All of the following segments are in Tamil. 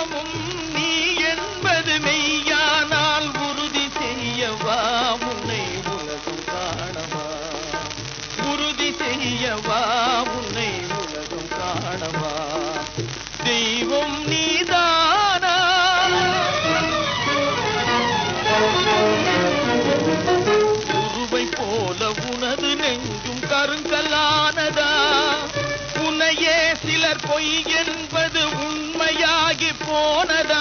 காலமும் நீ என்பது மெய்யானால் உறுதி செய்யவா உன்னை உலகம் காணவா உறுதி செய்யவா உன்னை உலகம் காணவா தெய்வம் நீதானா உருவை போல உனது நெஞ்சும் கருங்கலானதா உன்னையே சிலர் பொய் என்பது உண்மையாகி போனதா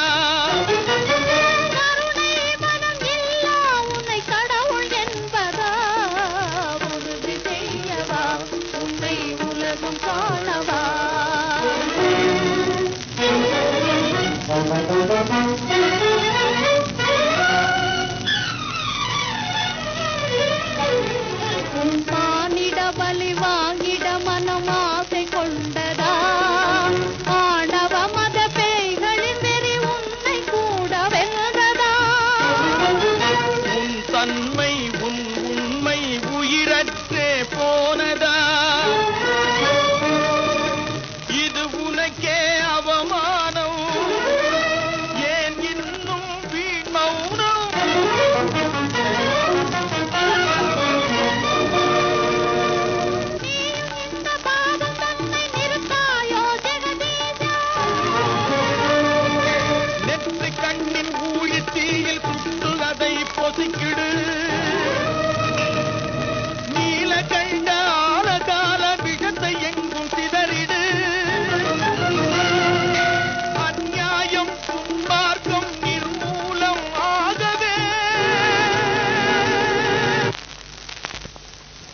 கருணை மனம் இல்லா உன்னை கடவுள் என்பதா உறுதி செய்யவா உன்னை உலகம் காணவா மானிட பலி வாங்கிட மனம் ஆசை கொண்டதா ஆணவ மத பேய்களின் வெறி உன்னை கூட வென்றதா உன் தன்மை உன் உண்மை உயிரற்றே போனதா இது உனக்கே அவமானமா